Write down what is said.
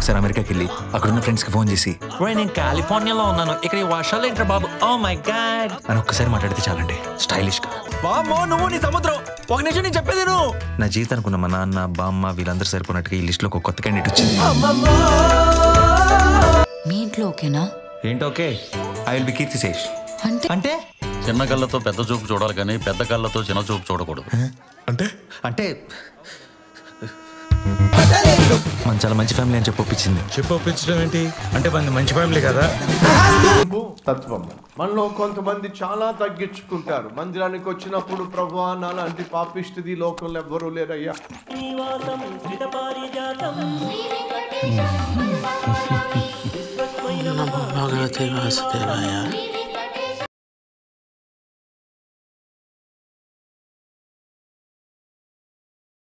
ఒకసారి అమెరికాకి వెళ్ళి అక్కడున్న ఫ్రెండ్స్కి ఫోన్ చేసి Right, నేను కాలిఫోర్నియాలో ఉన్నాను ఇక్కడ ఈ వర్షాలు ఏంట్రా బాబు ఓ మై గాడ్ అని ఒక్కసారి మాట్లాడితే చాలండి స్టైలిష్గా వామ్మో నువ్వు నీ సముద్రం ఒక నిమిషం నేను చెప్పేది నువ్వు నా జీవితానికి ఉన్న మా నాన్న బామ్మ వీళ్ళందరూ సరిపోయినట్టుగా ఈ లిస్ట్లో ఒక కొత్త క్యాండిడేట్ వచ్చింది మీ ఇంట్లో ఓకేనా ఏంటి okay I will be Keerthi Sesh అంటే అంటే చిన్న కళ్ళతో పెద్ద చూపు చూడాలి కానీ పెద్ద కళ్ళతో చిన్న చూపు చూడకూడదు అంటే అంటే మన చాలా మంచి ఫ్యామిలీ అని చెప్పి ఒప్పించింది చెప్పు ఒప్పించడం ఏంటి అంటే మంది మంచి ఫ్యామిలీ కదా తత్వం మనలో కొంతమంది చాలా తగ్గించుకుంటారు మందిరానికి వచ్చినప్పుడు ప్రభు నాలాంటి పాపిష్టిది లోకంలో ఎవ్వరూ లేరయ్యా నమో భగవతే వాసుదేవాయ